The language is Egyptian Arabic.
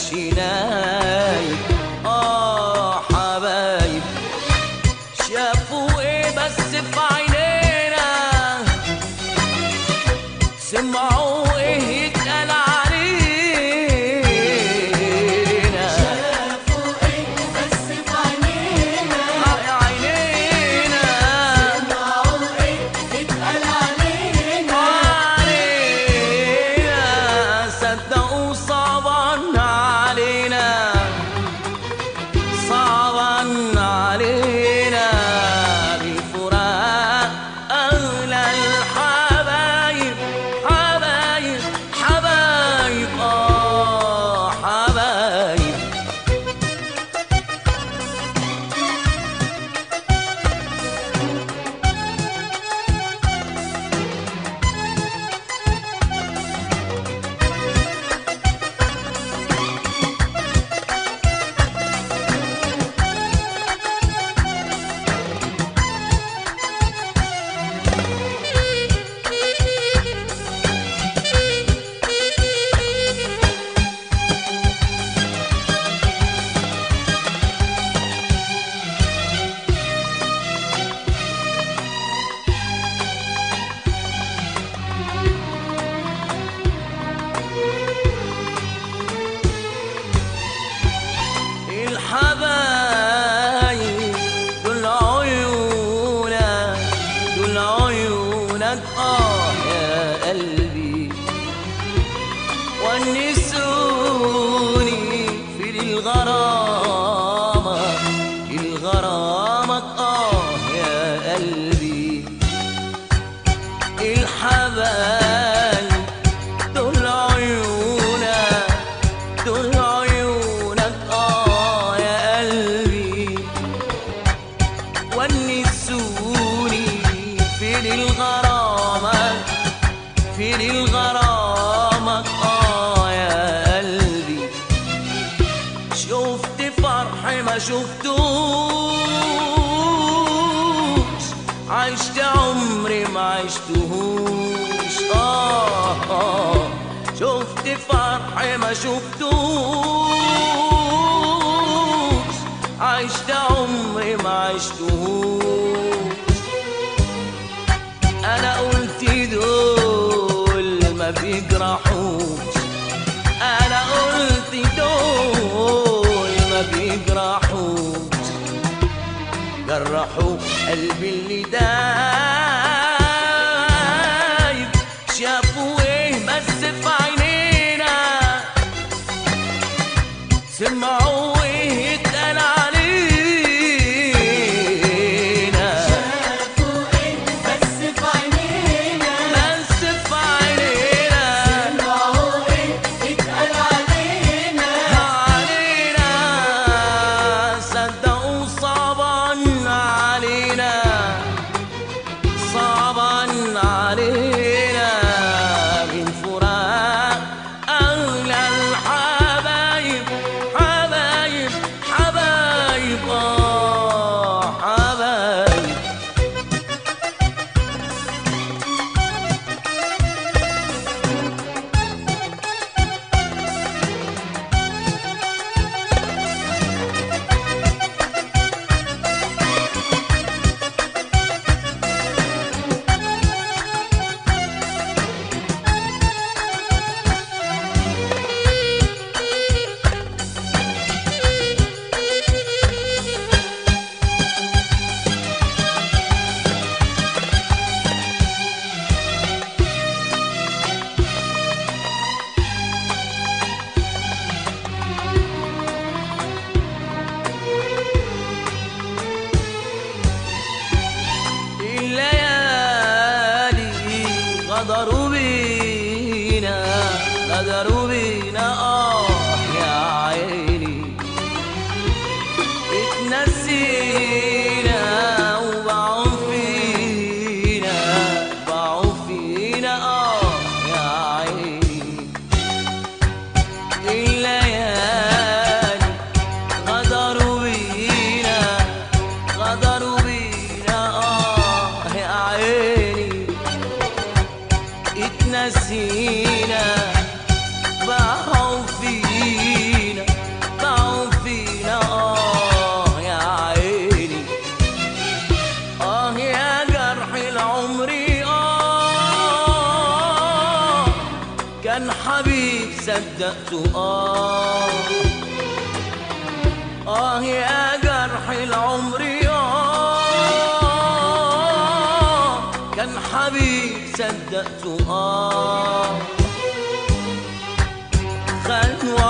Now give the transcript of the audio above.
نايم اه حبايب شافوا ايه بس في عينينا سمعوا ايه يتقال علينا شافوا ايه بس في عينينا عينينا سمعوا ايه اتقال علينا علينا صدقوا صعبا علينا صعبا علينا بالفراق أغلى الحبايب حبايب حبايب آه حبايب الحبايب دول عيونك دول عيونك اه يا قلبي ونسوني في الغرامة في الغرامة اه يا قلبي الحبايب دول عيونك دول عيونك اه يا قلبي ونسوني في الغرامة في الغرامة اه يا قلبي شفت فرح ما شفتوش عشت عمري ما عشتهوش آه, آه شفت فرح ما شفتوش عشت عمري ما عشتهوش انا قلت دول ما بيجرحوش انا قلت دول ما بيجرحوش جرحوا قلبي اللي دايب شافوا ايه بس في عينينا سمعوا ايه يتقال علينا شافوا ايه بس في عينينا بس في عينينا سمعوا ايه اتقال علينا علينا صدقوا صعبا علينا صعبا علينا من فراق أغلى الحبايب حبايب حبايب آه حبايب الليالي غدروا بينا غدروا بينا اه يا عيني اتنسينا وباعوا فينا باعوا فينا اه يا عيني الليالي غدروا بينا غدروا بينا اه يا عيني اتنسينا باعوا فينا صدقت آه آه يا جرح العمر آه كان حبيب صدقت آه خان